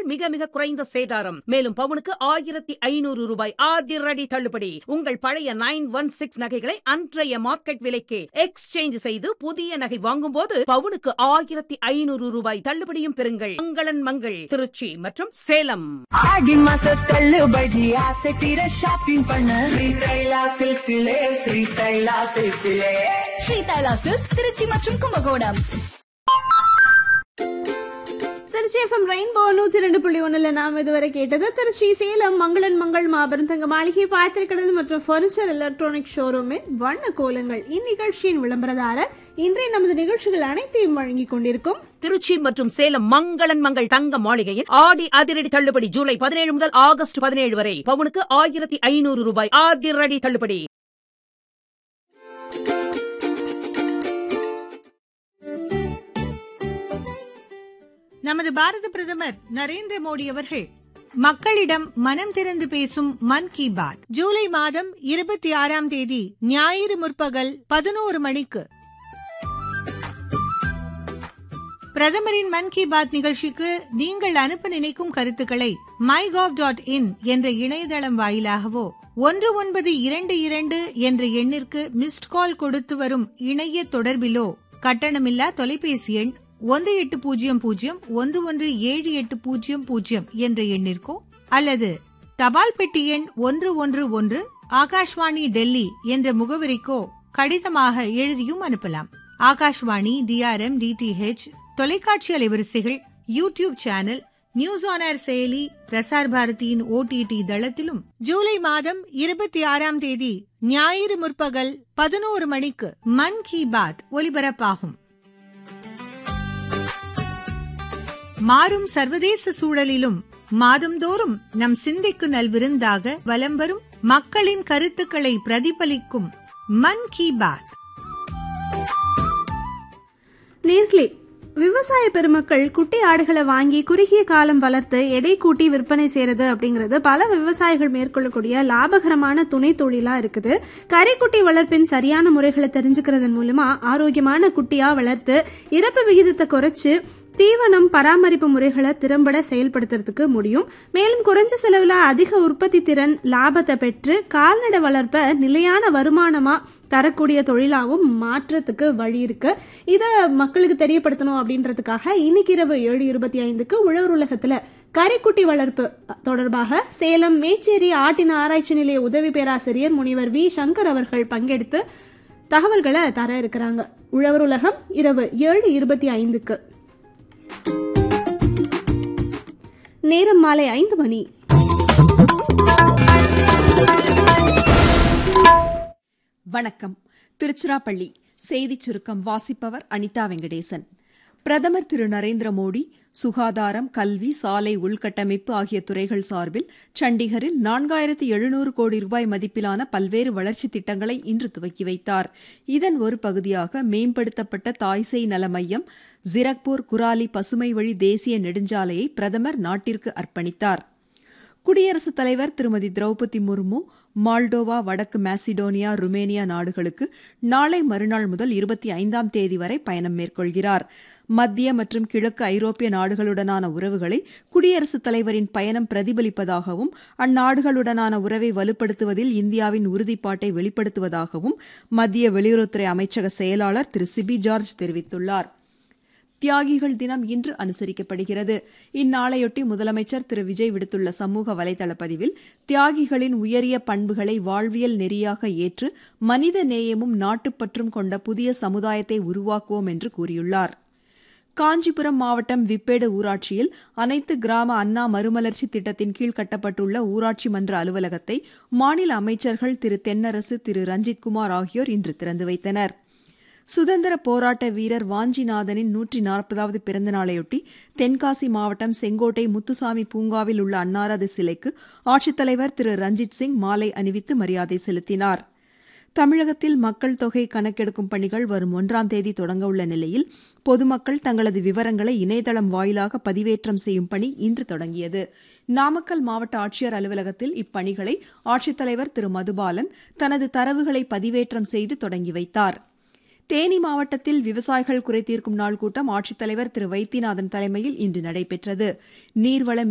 நகைகள் மிக மிக குறைந்த சேதாரம் மேலும் பவுனுக்கு ஆயிரத்தி ஐநூறு ரூபாய் அதிரடி தள்ளுபடி உங்கள் பழைய நைன் ஒன் சிக்ஸ் நகைகளை அன்றைய மார்க்கெட் விலைக்கு எக்ஸ்சேஞ்ச் செய்து புதிய நகை வாங்கும் போது பவுனுக்கு ஆயிரத்தி ஐநூறு ரூபாய் தள்ளுபடியும் பெறுங்கள் மங்களன் மங்கள் திருச்சி மற்றும் சேலம் ஆடி மாச தள்ளுபடி ஆசை தீர ஷாப்பிங் பண்ண ஸ்ரீ தைலா சில்க்ஸிலே ஸ்ரீ தைலா சில்க்ஸிலே ஸ்ரீ தைலா சில்க்ஸ் திருச்சி மற்றும் கும்பகோணம் திருச்சி எஃப்எம் ரெயின்போ நூற்றி ரெண்டு புள்ளி ஒன்றில் நாம் இதுவரை கேட்டது திருச்சி சேலம் மங்களன் மங்கள் மாபெரும் தங்க மாளிகை பாத்திரக்கடல் மற்றும் ஃபர்னிச்சர் எலக்ட்ரானிக் ஷோரூமின் வண்ண கோலங்கள் இந்நிகழ்ச்சியின் விளம்பரதாரர் இன்றைய நமது நிகழ்ச்சிகள் அனைத்தையும் வழங்கிக் கொண்டிருக்கும் திருச்சி மற்றும் சேலம் மங்களன் மங்கள் தங்க மாளிகையில் ஆடி அதிரடி தள்ளுபடி ஜூலை பதினேழு முதல் ஆகஸ்ட் பதினேழு வரை பவுனுக்கு ஆயிரத்தி ஐநூறு ரூபாய் அதிரடி தள்ளுபடி நமது பாரத பிரதமர் நரேந்திர மோடி அவர்கள் மக்களிடம் மனம் திறந்து பேசும் மன் கி பாத் ஜூலை மாதம் இருபத்தி ஆறாம் தேதி ஞாயிறு முற்பகல் பதினோரு மணிக்கு பிரதமரின் மன் கி பாத் நிகழ்ச்சிக்கு நீங்கள் அனுப்ப நினைக்கும் கருத்துக்களை மை டாட் இன் என்ற இணையதளம் வாயிலாகவோ ஒன்று ஒன்பது இரண்டு இரண்டு என்ற எண்ணிற்கு மிஸ்ட் கால் கொடுத்து வரும் இணைய தொடர்பிலோ கட்டணமில்லா தொலைபேசி எண் ஒன்று எட்டு பூஜ்ஜியம் பூஜ்ஜியம் ஒன்று ஒன்று ஏழு எட்டு பூஜ்ஜியம் பூஜ்ஜியம் என்ற எண்ணிற்கோ அல்லது தபால் பெட்டி எண் ஒன்று ஒன்று ஒன்று ஆகாஷ்வாணி டெல்லி என்ற முகவரிக்கோ கடிதமாக எழுதியும் அனுப்பலாம் ஆகாஷ்வாணி டிஆர்எம் டிடிஹெச் தொலைக்காட்சி அலைவரிசைகள் YouTube channel news on air செயலி பிரசார் பாரதியின் ஓடிடி தளத்திலும் ஜூலை மாதம் இருபத்தி ஆறாம் தேதி ஞாயிறு முற்பகல் பதினோரு மணிக்கு மன் கி பாத் ஒலிபரப்பாகும் மாறும் சர்வதேச சூழலிலும் மாதந்தோறும் நம் சிந்தைக்கு நல்விருந்தாக வலம் வரும் மக்களின் கருத்துக்களை பிரதிபலிக்கும் மன் கி பாத் நேர்களே விவசாய பெருமக்கள் குட்டி ஆடுகளை வாங்கி குறுகிய காலம் வளர்த்து எடை கூட்டி விற்பனை செய்யறது அப்படிங்கிறது பல விவசாயிகள் மேற்கொள்ளக்கூடிய லாபகரமான துணை தொழிலா இருக்குது கரைக்குட்டி வளர்ப்பின் சரியான முறைகளை தெரிஞ்சுக்கிறதன் மூலமா ஆரோக்கியமான குட்டியா வளர்த்து இறப்பு விகிதத்தை குறைச்சு தீவனம் பராமரிப்பு முறைகளை திறம்பட செயல்படுத்துறதுக்கு முடியும் மேலும் குறைஞ்ச செலவுல அதிக உற்பத்தி திறன் லாபத்தை பெற்று கால்நடை வளர்ப்ப நிலையான வருமானமா தரக்கூடிய தொழிலாகவும் மாற்றத்துக்கு வழி இருக்கு இதை மக்களுக்கு தெரியப்படுத்தணும் அப்படின்றதுக்காக இன்னைக்கு இரவு ஏழு இருபத்தி ஐந்துக்கு உழவர் உலகத்துல கரைக்குட்டி வளர்ப்பு தொடர்பாக சேலம் மேச்சேரி ஆட்டின ஆராய்ச்சி நிலைய உதவி பேராசிரியர் முனிவர் வி சங்கர் அவர்கள் பங்கெடுத்து தகவல்களை தர இருக்கிறாங்க உழவர் உலகம் இரவு ஏழு இருபத்தி ஐந்துக்கு நேரம் மாலை ஐந்து மணி வணக்கம் திருச்சிராப்பள்ளி செய்திச் சுருக்கம் வாசிப்பவர் அனிதா வெங்கடேசன் பிரதமர் திரு நரேந்திர மோடி சுகாதாரம் கல்வி சாலை உள்கட்டமைப்பு ஆகிய துறைகள் சார்பில் சண்டிகரில் நான்காயிரத்து எழுநூறு கோடி ரூபாய் மதிப்பிலான பல்வேறு வளர்ச்சித் திட்டங்களை இன்று துவக்கி வைத்தார் இதன் ஒரு பகுதியாக மேம்படுத்தப்பட்ட தாய்சேய் நல மையம் ஜிரக்பூர் குராலி பசுமை வழி தேசிய நெடுஞ்சாலையை பிரதமர் நாட்டிற்கு அர்ப்பணித்தார் குடியரசுத் தலைவர் திருமதி திரௌபதி முர்மு மால்டோவா வடக்கு மாசிடோனியா ருமேனியா நாடுகளுக்கு நாளை மறுநாள் முதல் இருபத்தி ஐந்தாம் தேதி வரை பயணம் மேற்கொள்கிறார் மத்திய மற்றும் கிழக்கு ஐரோப்பிய நாடுகளுடனான உறவுகளை குடியரசுத் தலைவரின் பயணம் பிரதிபலிப்பதாகவும் அந்நாடுகளுடனான உறவை வலுப்படுத்துவதில் இந்தியாவின் உறுதிப்பாட்டை வெளிப்படுத்துவதாகவும் மத்திய வெளியுறவுத்துறை அமைச்சக செயலாளர் திரு சிபி ஜார்ஜ் தெரிவித்துள்ளார் தியாகிகள் தினம் இன்று அனுசரிக்கப்படுகிறது இந்நாளையொட்டி முதலமைச்சர் திரு விஜய் விடுத்துள்ள சமூக வலைதள பதிவில் தியாகிகளின் உயரிய பண்புகளை வாழ்வியல் நெறியாக ஏற்று மனித நேயமும் நாட்டுப்பற்றும் கொண்ட புதிய சமுதாயத்தை உருவாக்குவோம் என்று கூறியுள்ளார் காஞ்சிபுரம் மாவட்டம் விப்பேடு ஊராட்சியில் அனைத்து கிராம அண்ணா மறுமலர்ச்சி திட்டத்தின் கீழ் கட்டப்பட்டுள்ள ஊராட்சி மன்ற அலுவலகத்தை மாநில அமைச்சர்கள் திரு தென்னரசு திரு ரஞ்சித்குமார் ஆகியோர் இன்று திறந்து வைத்தனர் சுதந்திர போராட்ட வீரர் வாஞ்சிநாதனின் நூற்றி நாற்பதாவது பிறந்த நாளையொட்டி தென்காசி மாவட்டம் செங்கோட்டை முத்துசாமி பூங்காவில் உள்ள அன்னாரது சிலைக்கு ஆட்சித்தலைவர் திரு ரஞ்சித் சிங் மாலை அணிவித்து மரியாதை செலுத்தினார் தமிழகத்தில் மக்கள் தொகை கணக்கெடுக்கும் பணிகள் வரும் ஒன்றாம் தேதி தொடங்க உள்ள நிலையில் பொதுமக்கள் தங்களது விவரங்களை இணையதளம் வாயிலாக பதிவேற்றம் செய்யும் பணி இன்று தொடங்கியது நாமக்கல் மாவட்ட ஆட்சியர் அலுவலகத்தில் இப்பணிகளை ஆட்சித்தலைவர் திரு மதுபாலன் தனது தரவுகளை பதிவேற்றம் செய்து தொடங்கி வைத்தார் தேனி மாவட்டத்தில் விவசாயிகள் குறைதீர்க்கும் நாள் கூட்டம் ஆட்சித்தலைவர் திரு வைத்தியநாதன் தலைமையில் இன்று நடைபெற்றது நீர்வள